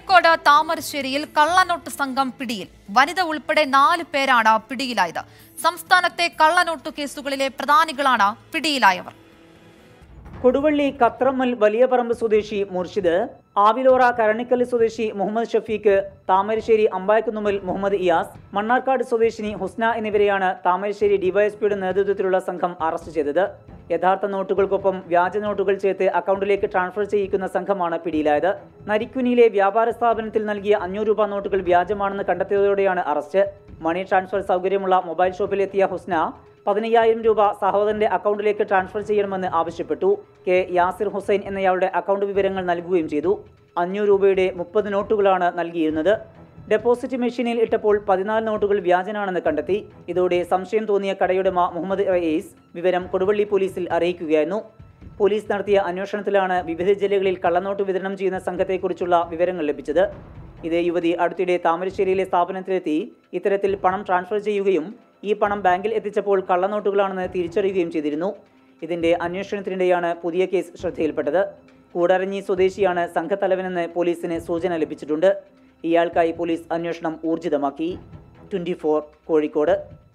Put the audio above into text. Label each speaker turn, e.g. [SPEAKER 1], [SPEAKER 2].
[SPEAKER 1] കോഴിക്കോട് താമരശ്ശേരിയിൽ കള്ളനോട്ട് സംഘം പിടിയിൽ വനിത ഉൾപ്പെടെ നാല് പേരാണ് പിടിയിലായത് സംസ്ഥാനത്തെ കള്ളനോട്ട് കേസുകളിലെ പ്രധാനികളാണ് പിടിയിലായവർ
[SPEAKER 2] കൊടുവള്ളി കത്രമ്മൽ വലിയ പറമ്പ് സ്വദേശി മുർഷിദ് ആവിലോറ കരണിക്കൽ സ്വദേശി മുഹമ്മദ് ഷഫീഖ് താമരശ്ശേരി അമ്പായക്കുന്നുമ്മൽ മുഹമ്മദ് ഇയാസ് മണ്ണാർക്കാട് സ്വദേശിനി ഹുസ്ന എന്നിവരെയാണ് താമരശ്ശേരി ഡിവൈഎസ്പിയുടെ നേതൃത്വത്തിലുള്ള സംഘം അറസ്റ്റ് ചെയ്തത് യഥാർത്ഥ നോട്ടുകൾക്കൊപ്പം വ്യാജ നോട്ടുകൾ ചേർത്ത് അക്കൗണ്ടിലേക്ക് ട്രാൻസ്ഫർ ചെയ്യിക്കുന്ന സംഘമാണ് പിടിയിലായത് നരിക്കുനിയിലെ വ്യാപാര സ്ഥാപനത്തിൽ നൽകിയ അഞ്ഞൂറ് രൂപ നോട്ടുകൾ വ്യാജമാണെന്ന് കണ്ടെത്തിയതോടെയാണ് അറസ്റ്റ് മണി ട്രാൻസ്ഫർ സൗകര്യമുള്ള മൊബൈൽ ഷോപ്പിലെത്തിയ ഹുസ്ന പതിനയ്യായിരം രൂപ സഹോദരന്റെ അക്കൗണ്ടിലേക്ക് ട്രാൻസ്ഫർ ചെയ്യണമെന്ന് ആവശ്യപ്പെട്ടു കെ യാസിർ ഹുസൈൻ എന്നയാളുടെ അക്കൗണ്ട് വിവരങ്ങൾ നൽകുകയും ചെയ്തു അഞ്ഞൂറ് രൂപയുടെ മുപ്പത് നോട്ടുകളാണ് നൽകിയിരുന്നത് ഡെപ്പോസിറ്റ് മെഷീനിൽ ഇട്ടപ്പോൾ പതിനാല് നോട്ടുകൾ വ്യാജനാണെന്ന് കണ്ടെത്തി ഇതോടെ സംശയം തോന്നിയ കടയുടമ മുഹമ്മദ് റയീസ് വിവരം കൊടുവള്ളി പോലീസിൽ അറിയിക്കുകയായിരുന്നു പോലീസ് നടത്തിയ അന്വേഷണത്തിലാണ് വിവിധ ജില്ലകളിൽ കള്ളനോട്ട് വിതരണം ചെയ്യുന്ന സംഘത്തെക്കുറിച്ചുള്ള വിവരങ്ങൾ ലഭിച്ചത് ഇതേ യുവതി അടുത്തിടെ താമരശ്ശേരിയിലെ സ്ഥാപനത്തിലെത്തി ഇത്തരത്തിൽ പണം ട്രാൻസ്ഫർ ചെയ്യുകയും ഈ പണം ബാങ്കിൽ എത്തിച്ചപ്പോൾ കള്ളനോട്ടുകളാണെന്ന് തിരിച്ചറിയുകയും ചെയ്തിരുന്നു ഇതിന്റെ അന്വേഷണത്തിനിടെയാണ് പുതിയ കേസ് ശ്രദ്ധയിൽപ്പെട്ടത് കൂടരഞ്ഞി സ്വദേശിയാണ് സംഘത്തലവനെന്ന് പോലീസിന് സൂചന ലഭിച്ചിട്ടുണ്ട് ഇയാൾക്കായി പോലീസ് അന്വേഷണം ഊർജിതമാക്കി ട്വന്റി കോഴിക്കോട്